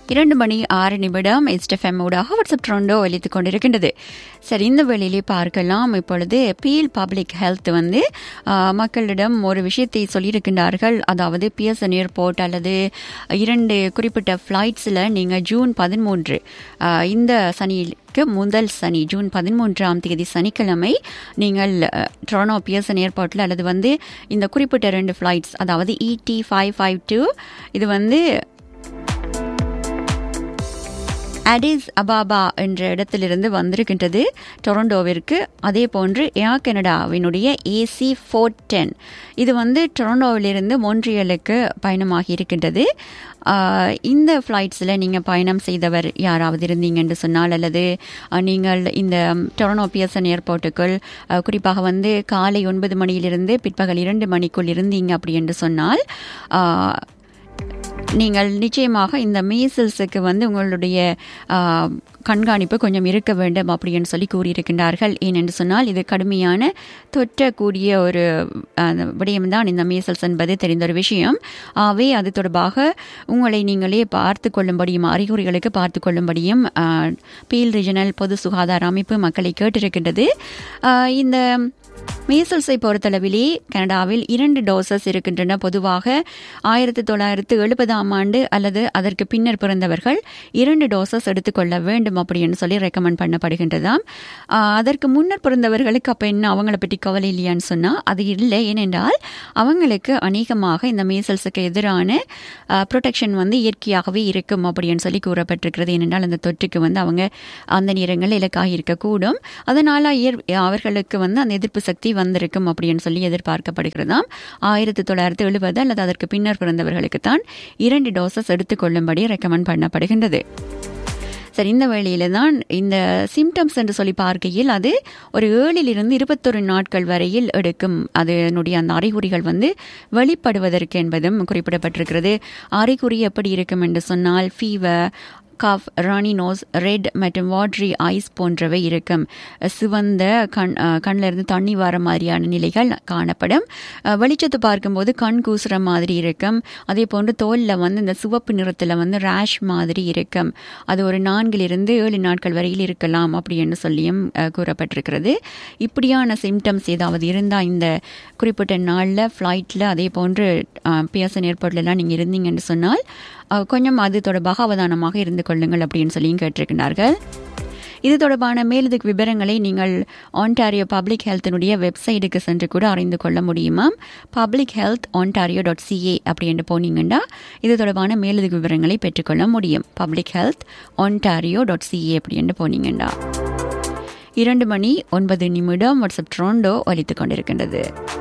இரண்டு மணி ஆறு நிமிடம் எஸ்டெஃப்எம் ஊடாக வாட்ஸ்அப் ட்ரெண்டோ ஒலித்துக் கொண்டிருக்கின்றது சரி இந்த வேளையிலே பார்க்கலாம் இப்பொழுது பீல் பப்ளிக் ஹெல்த் வந்து ஆ, மக்களிடம் ஒரு விஷயத்தை சொல்லியிருக்கின்றார்கள் அதாவது பிஎஸ்என் ஏர்போர்ட் அல்லது இரண்டு குறிப்பிட்ட ஃப்ளைட்ஸில் நீங்கள் ஜூன் பதிமூன்று ஆ, இந்த சனிக்கு முதல் சனி ஜூன் பதிமூன்றாம் தேதி சனிக்கிழமை நீங்கள் டொரனோ பிஎஸ்என் ஏர்போர்ட்டில் அல்லது வந்து இந்த குறிப்பிட்ட ரெண்டு ஃப்ளைட்ஸ் அதாவது இடி ஃபைவ் ஃபைவ் டூ இது வந்து அடிஸ் அபாபா என்ற இடத்திலிருந்து வந்திருக்கின்றது டொரண்டோவிற்கு அதே போன்று ஏர் கனடாவினுடைய ஏசி ஃபோர் டென் இது வந்து டொரண்டோவிலிருந்து மொன்றியலுக்கு பயணமாகி இருக்கின்றது ஆஹ், இந்த ஃப்ளைட்ஸில் நீங்கள் பயணம் செய்தவர் யாராவது இருந்தீங்க என்று சொன்னால் அல்லது அஹ், நீங்கள் இந்த டொரனோ பிஎஸ்என் ஏர்போர்ட்டுக்குள் அஹ், குறிப்பாக வந்து காலை ஒன்பது மணியிலிருந்து பிற்பகல் இரண்டு மணிக்குள் இருந்தீங்க அப்படி என்று சொன்னால் ஆஹ், நீங்கள் நிச்சயமாக இந்த மீசல்ஸுக்கு வந்து உங்களுடைய ஆ, கண்காணிப்பு கொஞ்சம் இருக்க வேண்டும் அப்படின்னு சொல்லி கூறியிருக்கின்றார்கள் ஏனென்று சொன்னால் இது கடுமையான தொற்றக்கூடிய ஒரு ஆ, விடயம்தான் இந்த மீசல்ஸ் என்பது தெரிந்த ஒரு விஷயம் ஆகவே அது தொடர்பாக உங்களை நீங்களே பார்த்து கொள்ளும்படியும் அறிகுறிகளுக்கு பார்த்து கொள்ளும்படியும் ஆ, பீல் ரீஜனல் பொது சுகாதார அமைப்பு மக்களை கேட்டிருக்கின்றது ஆ, இந்த மீசல்ஸை பொறுத்தளவிலே கனடாவில் இரண்டு டோசஸ் இருக்கின்றன பொதுவாக ஆயிரத்தி தொள்ளாயிரத்து எழுபதாம் ஆண்டு அல்லது அதற்கு பின்னர் பிறந்தவர்கள் இரண்டு டோசஸ் எடுத்துக்கொள்ள வேண்டும் அப்படின்னு சொல்லி ரெக்கமெண்ட் பண்ணப்படுகின்றதாம் ஆஹ், அதற்கு முன்னர் பிறந்தவர்களுக்கு அப்போ என்ன அவங்கள பற்றி கவலை இல்லையான்னு சொன்னால் அது இல்லை ஏனென்றால் அவங்களுக்கு அநேகமாக இந்த மீசல்ஸுக்கு எதிரான ப்ரொடெக்ஷன் வந்து இயற்கையாகவே இருக்கும் அப்படின்னு சொல்லி கூறப்பட்டிருக்கிறது ஏனென்றால் அந்த தொற்றுக்கு வந்து அவங்க அந்த நேரங்களில் இலக்காகி இருக்கக்கூடும் அதனால இயற் அவர்களுக்கு வந்து அந்த எதிர்ப்பு சக்தி வந்திருக்கும் அப்படின்னு சொல்லி எதிர்பார்க்கப்படுகிறதாம் ஆயிரத்தி தொள்ளாயிரத்தி எழுபது அல்லது அதற்கு பின்னர் பிறந்தவர்களுக்கு தான் இரண்டு டோசஸ் எடுத்துக்கொள்ளும்படி ரெக்கமெண்ட் பண்ணப்படுகின்றது சரி இந்த வேளையில தான் இந்த சிம்டம்ஸ் என்று சொல்லி பார்க்கையில் அது ஒரு ஏழிலிருந்து இருபத்தொரு நாட்கள் வரையில் எடுக்கும் அதனுடைய அந்த அறிகுறிகள் வந்து வெளிப்படுவதற்கு என்பதும் குறிப்பிடப்பட்டிருக்கிறது அறிகுறி எப்படி இருக்கும் என்று சொன்னால் fever cough runny nose red மற்றும் வாட்ரி ஐஸ் போன்றவை இருக்கும் சிவந்த கண் கண்ணில் இருந்து தண்ணி வர மாதிரியான நிலைகள் காணப்படும் அஹ், வெளிச்சத்தை பார்க்கும்போது கண் கூசுற மாதிரி இருக்கும் அதே போன்று தோலில் வந்து இந்த சிவப்பு நிறத்தில் வந்து ரேஷ் மாதிரி இருக்கும் அது ஒரு நான்கிலிருந்து ஏழு நாட்கள் வரையில் இருக்கலாம் அப்படின்னு சொல்லியும் அஹ், கூறப்பட்டிருக்கிறது இப்படியான சிம்டம்ஸ் ஏதாவது இருந்தால் இந்த குறிப்பிட்ட நாளில் ஃப்ளைட்டில் அதே போன்று பிஎஸ்என் ஏர்போர்ட்லலாம் நீங்கள் இருந்தீங்கன்னு சொன்னால் அஹ், கொஞ்சம் அது தொடர்பாக அவதானமாக இருந்து கொள்ளுங்கள் அப்படின்னு சொல்லியும் கேட்டிருக்கிறார்கள் இது தொடர்பான மேலதிக விவரங்களை நீங்கள் ஆன்டாரியோ பப்ளிக் ஹெல்த்தினுடைய வெப்சைட்டுக்கு சென்று கூட அறிந்து கொள்ள முடியுமாம் public health Ontario dot CA அப்படின்னு போனீங்கன்னா இது தொடர்பான மேலதிக விவரங்களை பெற்றுக்கொள்ள முடியும் public health Ontario dot CA அப்படின்னு போனீங்கன்னா இரண்டு மணி ஒன்பது நிமிடம் வாட்ஸ்அப் ட்ரோண்டோ ஒலித்துக் கொண்டிருக்கின்றது